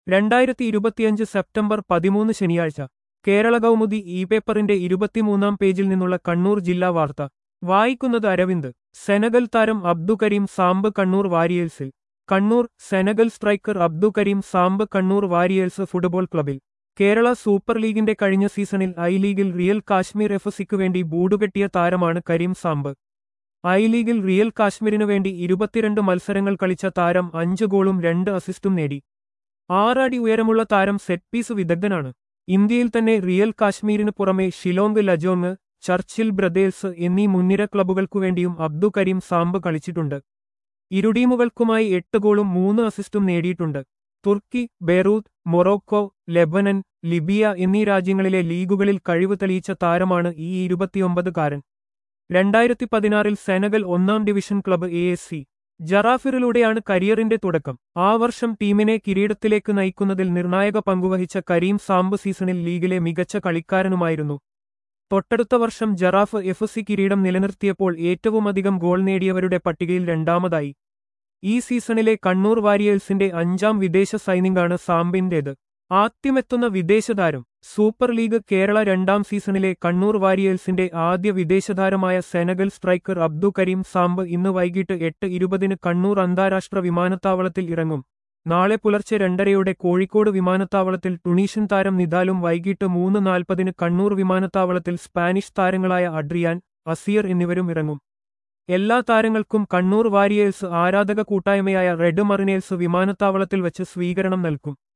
രണ്ടായിരത്തി ഇരുപത്തിയഞ്ച് സെപ്റ്റംബർ പതിമൂന്ന് ശനിയാഴ്ച കേരള കൗമുദി ഇ പേപ്പറിന്റെ ഇരുപത്തിമൂന്നാം പേജിൽ നിന്നുള്ള കണ്ണൂർ ജില്ലാ വാർത്ത വായിക്കുന്നത് അരവിന്ദ് സെനഗൽ താരം അബ്ദു കരീം സാംബ് കണ്ണൂർ വാരിയേഴ്സിൽ Kannur Senegal striker Abdou Karim Samb Kannur Warriors football ക്ലബിൽ കേരള സൂപ്പർ ലീഗിന്റെ കഴിഞ്ഞ സീസണിൽ ഐ ലീഗിൽ റിയൽ കാശ്മീർ എഫ് സിക്കു വേണ്ടി ബൂടുകെട്ടിയ താരമാണ് കരീം സാംബ് ഐ ലീഗിൽ റിയൽ കാശ്മീരിനു വേണ്ടി ഇരുപത്തിരണ്ട് മത്സരങ്ങൾ കളിച്ച താരം അഞ്ച് ഗോളും രണ്ട് അസിസ്റ്റും നേടി ആറടി ഉയരമുള്ള താരം സെറ്റ് പീസ് വിദഗ്ധനാണ് ഇന്ത്യയിൽ തന്നെ റിയൽ കാശ്മീരിനു പുറമെ ഷിലോങ് ലജോങ് ചർച്ചിൽ ബ്രദേഴ്സ് എന്നീ മുൻനിര ക്ലബ്ബുകൾക്കുവേണ്ടിയും അബ്ദു കരീം സാംബ് കളിച്ചിട്ടുണ്ട് ഇരു ടീമുകൾക്കുമായി എട്ട് ഗോളും മൂന്ന് അസിസ്റ്റും നേടിയിട്ടുണ്ട് തുർക്കി ബെറൂത്ത് മൊറോക്കോ ലെബനൻ ലിബിയ എന്നീ രാജ്യങ്ങളിലെ ലീഗുകളിൽ കഴിവ് തെളിയിച്ച താരമാണ് ഈ ഇരുപത്തിയൊമ്പതുകാരൻ രണ്ടായിരത്തി പതിനാറിൽ സെനഗൽ ഒന്നാം division club A S C ജറാഫിറിലൂടെയാണ് കരിയറിന്റെ തുടക്കം ആ വർഷം ടീമിനെ കിരീടത്തിലേക്ക് നയിക്കുന്നതിൽ നിർണായക പങ്കുവഹിച്ച കരീം സാംബ് സീസണിൽ ലീഗിലെ മികച്ച കളിക്കാരനുമായിരുന്നു തൊട്ടടുത്ത വർഷം ജറാഫ് എഫ് സി കിരീടം നിലനിർത്തിയപ്പോൾ ഏറ്റവുമധികം ഗോൾ നേടിയവരുടെ പട്ടികയിൽ രണ്ടാമതായി ഈ സീസണിലെ കണ്ണൂർ വാരിയേഴ്സിന്റെ അഞ്ചാം വിദേശ സൈനികാണ് സാംബിന്റേത് ആദ്യമെത്തുന്ന വിദേശതാരം സൂപ്പർ ലീഗ് കേരള രണ്ടാം സീസണിലെ കണ്ണൂർ വാരിയേഴ്സിന്റെ ആദ്യ വിദേശതാരമായ Senegal striker Abdou Karim Samb ഇന്ന് വൈകിട്ട് എട്ട് ഇരുപതിന് കണ്ണൂർ അന്താരാഷ്ട്ര വിമാനത്താവളത്തിൽ ഇറങ്ങും നാളെ പുലർച്ചെ രണ്ടരയോടെ കോഴിക്കോട് വിമാനത്താവളത്തിൽ ടുണീഷ്യൻ താരം നിദാലും വൈകിട്ട് മൂന്ന് നാൽപ്പതിന് കണ്ണൂർ വിമാനത്താവളത്തിൽ സ്പാനിഷ് താരങ്ങളായ അഡ്രിയാൻ അസിയർ എന്നിവരും ഇറങ്ങും എല്ലാ താരങ്ങൾക്കും കണ്ണൂർ വാരിയേഴ്സ് ആരാധക കൂട്ടായ്മയായ റെഡ് മറിനേഴ്സ് വിമാനത്താവളത്തിൽ വച്ച് സ്വീകരണം നൽകും